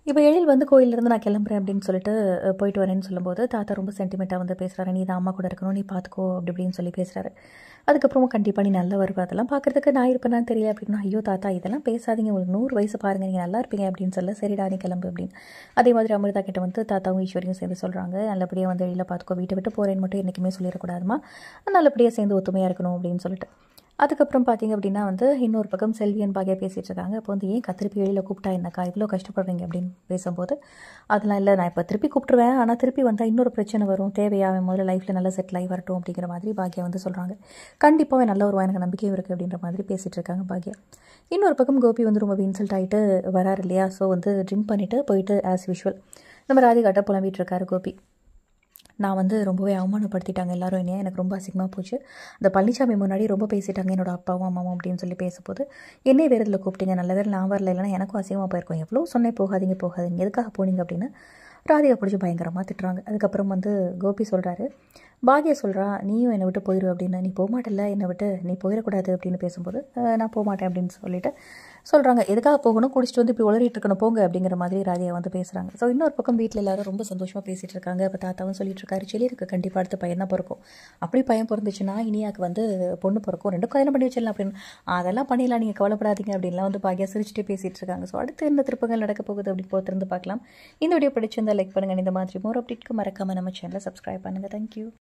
இப்போ எழில் வந்து கோயிலிருந்து நான் கிளம்புறேன் அப்படின்னு சொல்லிட்டு அஹ், போயிட்டு வரேன்னு சொல்லும்போது தாத்தா ரொம்ப சென்டிமெண்ட்டாக வந்து பேசுகிறாரு நீ தான் அம்மா கூட இருக்கணும் நீ பார்த்துக்கோ அப்படி இப்படின்னு சொல்லி பேசுகிறாரு அதுக்கப்புறமா கண்டிப்பாக நீ நல்லா வருவ அதெல்லாம் பார்க்குறதுக்கு நான் இருப்பேனான்னு தெரியல அப்படின்னா ஐயோ தாத்தா இதெல்லாம் பேசாதீங்க உங்களுக்கு நூறு வயசு பாருங்க நீங்கள் நல்லா இருப்பீங்க அப்படின்னு சொல்ல சரிடா நீ கிளம்பு அப்படின்னு அதே மாதிரி அமிர்தா கிட்ட வந்து தாத்தாவும் ஈஸ்வரியும் சேர்ந்து சொல்கிறாங்க நல்லபடியாக வந்து எழில பார்த்துக்கோ வீட்டை விட்டு போகிறேன்னு மட்டும் என்றைக்குமே சொல்லிடக்கூடாதுமா நல்லபடியாக சேர்ந்து ஒத்துமையாக இருக்கணும் அப்படின்னு சொல்லிட்டு அதுக்கப்புறம் பார்த்தீங்க அப்படின்னா வந்து இன்னொரு பக்கம் செல்வியன் பாகியா பேசிகிட்டு இருக்காங்க அப்போ வந்து ஏன் திருப்பி வெளியில் கூப்பிட்டா என்னக்கா இவ்வளோ கஷ்டப்படுறீங்க அப்படின்னு பேசும்போது அதெல்லாம் இல்லை நான் இப்போ திருப்பி கூப்பிட்டுருவேன் ஆனால் திருப்பி வந்தால் இன்னொரு பிரச்சனை வரும் தேவையா அவன் முதல்ல லைஃப்பில் நல்லா செட்டில் ஆகி வரட்டும் அப்படிங்கிற மாதிரி பாக்கியா வந்து சொல்கிறாங்க கண்டிப்பாக அவன் நல்ல ஒரு எனக்கு நம்பிக்கையும் இருக்குது அப்படின்ற மாதிரி பேசிகிட்டு இருக்காங்க பாக்கியா இன்னொரு பக்கம் கோபி வந்து ரொம்ப இன்சல்ட் ஆகிட்டு வராரு இல்லையா ஸோ வந்து ட்ரிங்க் பண்ணிவிட்டு போயிட்டு ஆஸ் யூஷுவல் நம்ம ராதிகாட்ட புலம்பிட்டு இருக்காரு கோபி நான் வந்து ரொம்பவே அவமானப்படுத்திட்டாங்க எல்லாரும் என்னைய எனக்கு ரொம்ப அசிங்கமாக போச்சு அந்த பழனிசாமி முன்னாடி ரொம்ப பேசிட்டாங்க என்னோட அப்பாவும் அம்மாவும் அப்படின்னு சொல்லி பேசும்போது என்னை வேறு இதில் கூப்பிட்டீங்க நல்ல வேறு நான் வரல இல்லைன்னா எனக்கும் அசிங்கமாக போயிருக்கும் எவ்வளோ சொன்னேன் போகாதீங்க போகாதீங்க எதுக்காக போனீங்க அப்படின்னு ராதிகா பிடிச்சி பயங்கரமாக திட்டுறாங்க அதுக்கப்புறம் வந்து கோபி சொல்கிறாரு பாக்யா சொல்கிறா நீயும் என்னை விட்டு போயிரு அப்படின்னு நீ போக மாட்டல என்னை விட்டு நீ போயிடக்கூடாது அப்படின்னு பேசும்போது "அஹ், நான் போக மாட்டேன் அப்படின்னு சொல்லிட்டு சொல்கிறாங்க எதுக்காக போகணும் குடிச்சிட்டு வந்து இப்படி உளறிட்டு இருக்கணும் போங்க அப்படிங்கிற மாதிரி ராதிகா வந்து பேசுகிறாங்க ஸோ இன்னொரு பக்கம் வீட்டில் எல்லாரும் ரொம்ப சந்தோஷமாக பேசிகிட்டு இருக்காங்க இப்போ தாத்தாவும் சொல்லிட்டு இருக்காரு செல்லிருக்கு கண்டிப்பாக அடுத்து பையன் தான் பிறக்கும் அப்படி பையன் பிறந்துச்சுன்னா இனியாக்கு வந்து பொண்ணு பிறக்கும் ரெண்டும் கல்யாணம் பண்ணி வச்சிடலாம் அப்படின்னு அதெல்லாம் பண்ணிடலாம் நீங்கள் கவலைப்படாதீங்க அப்படின்லாம் வந்து பாக்யா சிரிச்சுட்டே பேசிகிட்டு இருக்காங்க ஸோ அடுத்து என்ன திருப்பங்கள் நடக்க போகுது அப்படி பொறுத்திருந்து பார்க்கலாம் இந்த வீடியோ பிடிச்சிருந்தா லைக் பண்ணுங்கள் இந்த மாதிரி மோர் அப்டேட்க்கு மறக்காமல் நம்ம சேனலை சப்ஸ்கிரைப் பண்ணுங்கள் தேங்க்யூ